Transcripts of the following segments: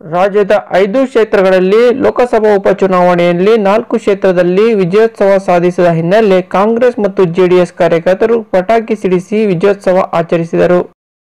ರಾಜ್ಯದ ಐದು ಕ್ಷೇತ್ರಗಳಲ್ಲಿ ಲೋಕಸಭಾ ಉಪಚುನಾವಣೆಯಲ್ಲಿ ನಾಲ್ಕು ಕ್ಷೇತ್ರದಲ್ಲಿ ವಿಜಯೋತ್ಸವ ಸಾಧಿಸಿದ ಹಿನ್ನೆಲೆ ಕಾಂಗ್ರೆಸ್ ಮತ್ತು ಜೆಡಿಎಸ್ ಕಾರ್ಯಕರ್ತರು ಪಟಾಕಿ ಸಿಡಿಸಿ ವಿಜಯೋತ್ಸವ ಆಚರಿಸಿದರು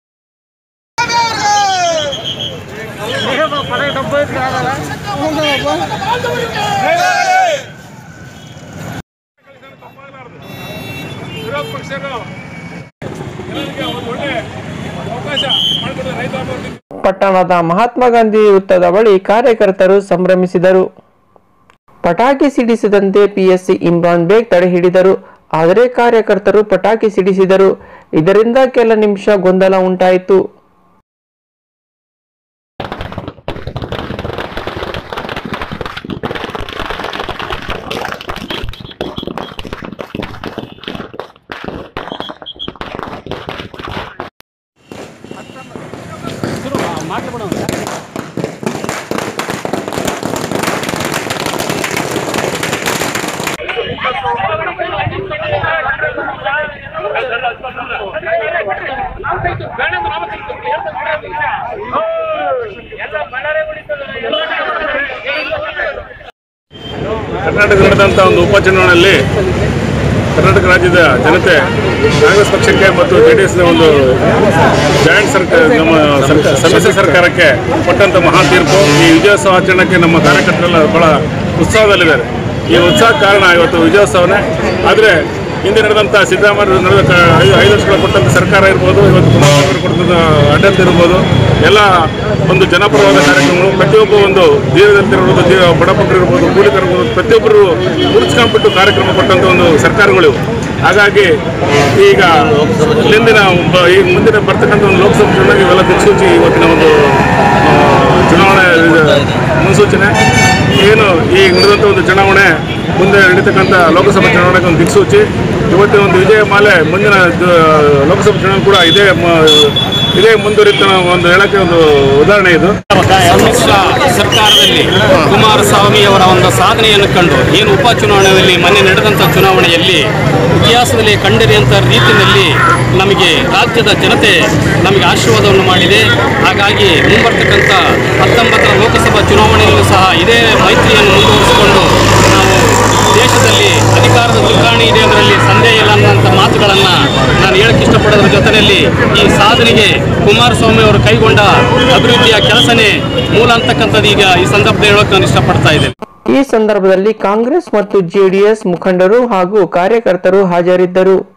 ವಿರೋಧ ಪಕ್ಷಗಳು ಎಲ್ಲರಿಗೆ ಒಂದು ಒಳ್ಳೆ ಅವಕಾಶ ಮಾಡಿಕೊಡಿದ ರೈತ ಬಾಂಧವರಿಗೆ ಪಟ್ಟಣದ ಮಹಾತ್ಮ ಗಾಂಧಿ ವೃತ್ತದ ಬಳಿ ಕಾರ್ಯಕರ್ತರು ಸಂಭ್ರಮಿಸಿದರು ಪಟಾಕಿ ಸಿಡಿಸದಂತೆ ಪಿಎಸ್ಸಿ ಇಮ್ರಾನ್ ಬೇಗ್ ತಡೆ ಹಿಡಿದರು ಆದರೆ ಕಾರ್ಯಕರ್ತರು ಪಟಾಕಿ ಸಿಡಿಸಿದರು ಇದರಿಂದ ಕೆಲ ನಿಮಿಷ ಗೊಂದಲ ಉಂಟಾಯಿತು ಕರ್ನಾಟಕ ನಡೆದಂಥ ಒಂದು ಉಪಚುನಾವಣೆಯಲ್ಲಿ ಕರ್ನಾಟಕ ರಾಜ್ಯದ ಜನತೆ ಕಾಂಗ್ರೆಸ್ ಪಕ್ಷಕ್ಕೆ ಮತ್ತು ಜೆ ಡಿ ಎಸ್ನ ಒಂದು ಜಾಯಿಂಟ್ ಸರ್ಕಾರ ನಮ್ಮ ಸರ್ಕಾರ ಸಮ್ಮಿಶ್ರ ಸರ್ಕಾರಕ್ಕೆ ಕೊಟ್ಟಂಥ ಮಹಾ ತೀರ್ಪು ಈ ವಿಜಯೋತ್ಸವ ಆಚರಣೆಗೆ ನಮ್ಮ ಕಾರ್ಯಕರ್ತರೆಲ್ಲ ಬಹಳ ಉತ್ಸಾಹದಲ್ಲಿದ್ದಾರೆ ಈ ಉತ್ಸಾಹ ಕಾರಣ ಇವತ್ತು ವಿಜಯೋತ್ಸವನೇ ಆದರೆ ಹಿಂದೆ ನಡೆದಂಥ ಸಿದ್ದರಾಮಯ್ಯ ನಡೆದ ಕ- ಐದು ಐದು ವರ್ಷಗಳ ಕೊಟ್ಟಂಥ ಸರ್ಕಾರ ಇರ್ಬೋದು ಇವತ್ತು ಕುಮಾರಸ್ವಾಮಿ ಕೊಟ್ಟಂಥ ಆಡಳಿತ ಇರ್ಬೋದು ಎಲ್ಲ ಒಂದು ಜನಪರವಾದ ಕಾರ್ಯಕ್ರಮಗಳು ಪ್ರತಿಯೊಬ್ಬ ಒಂದು ದೀನದಲ್ಲಿರ್ಬೋದು ದೀನ ಬಡಪಟ್ಟರು ಇರ್ಬೋದು ಕೂಲಿಕರು ಇರ್ಬೋದು ಪ್ರತಿಯೊಬ್ಬರು ಮುರಿಸ್ಕೊಂಡ್ಬಿಟ್ಟು ಕಾರ್ಯಕ್ರಮ ಕೊಟ್ಟಂಥ ಒಂದು ಸರ್ಕಾರಗಳು ಇವು. ಹಾಗಾಗಿ ಈಗ ಇಲ್ಲಿಂದಿನ ಒಬ್ಬ- ಈ ಮುಂದಿನ ಬರ್ತಕ್ಕಂಥ ಒಂದು ಲೋಕಸಭಾ ಚುನಾವಣೆಗೆ ಇವೆಲ್ಲ ದಿಕ್ಸೂಚಿ ಇವತ್ತಿನ ಒಂದು ಆ, ಚುನಾವಣೆ ಇದು ಮುನ್ಸೂಚನೆ ಏನು ಈ ನಡೆದಂಥ ಒಂದು ಚುನಾವಣೆ ಮುಂದೆ ನಡೀತಕ್ಕಂಥ ಲೋಕಸಭಾ ಚುನಾವಣೆಗೆ ಒಂದು ದಿಕ್ಸೂಚಿ ಇವತ್ತಿನ ಒಂದು ವಿಜಯ ಮಾಲೆ ಮುಂದಿನ ದ- ಲೋಕಸಭಾ ಚುನಾವಣೆ ಕೂಡ ಇದೇ ಮ- ಇದೇ ಮುಂದುವರಿತ ಒಂದು ಹೇಳಕ್ಕೆ ಒಂದು ಉದಾಹರಣೆ ಇದು ಸಮ್ಮಿಶ್ರ ಸರ್ಕಾರದಲ್ಲಿ ಕುಮಾರಸ್ವಾಮಿ ಅವರ ಒಂದು ಸಾಧನೆಯನ್ನು ಕಂಡು ಏನು ಉಪಚುನಾವಣೆಯಲ್ಲಿ ಮೊನ್ನೆ ನಡೆದಂಥ ಚುನಾವಣೆಯಲ್ಲಿ ಇತಿಹಾಸದಲ್ಲಿ ಕಂಡರಿಯಂಥ ರೀತಿಯಲ್ಲಿ ನಮಗೆ ರಾಜ್ಯದ ಜನತೆ ನಮಗೆ ಆಶೀರ್ವಾದವನ್ನು ಮಾಡಿದೆ ಹಾಗಾಗಿ ಮುಂಬರ್ತಕ್ಕಂಥ ಹತ್ತೊಂಬತ್ತರ ಲೋಕಸಭಾ ಚುನಾವಣೆಯಲ್ಲೂ ಸಹ ಇದೇ ಮೈತ್ರಿಯನ್ನು ಮುಂದುವರಿಸಿಕೊಂಡು ನಾವು ದೇಶದಲ್ಲಿ ಅಧಿಕಾರದ ಚುಕ್ಕಾಣಿ ಇದೆ ಅದರಲ್ಲಿ ಸಂದೇಹ ಇಲ್ಲ ಅನ್ನೋಂಥ ಮಾತುಗಳನ್ನು ನಾನು ಹೇಳಕ್ಕೆ ಇಷ್ಟಪಡೋದ್ರ ಜೊತೆಯಲ್ಲಿ ಈ ಸಾಧನೆಗೆ ಕುಮಾರಸ್ವಾಮಿ ಅವರು ಕೈಗೊಂಡ ಅಭಿವೃದ್ಧಿಯ ಕೆಲಸನೇ ಮೂಲ ಅಂತಕ್ಕಂಥದ್ದು ಈಗ ಈ ಸಂದರ್ಭದಲ್ಲಿ ಹೇಳೋಕೆ ನಾನು ಇಷ್ಟಪಡ್ತಾ ಇದ್ದೇನೆ ಈ ಸಂದರ್ಭದಲ್ಲಿ ಕಾಂಗ್ರೆಸ್ ಮತ್ತು ಜೆಡಿಎಸ್ ಮುಖಂಡರು ಹಾಗೂ ಕಾರ್ಯಕರ್ತರು ಹಾಜರಿದ್ದರು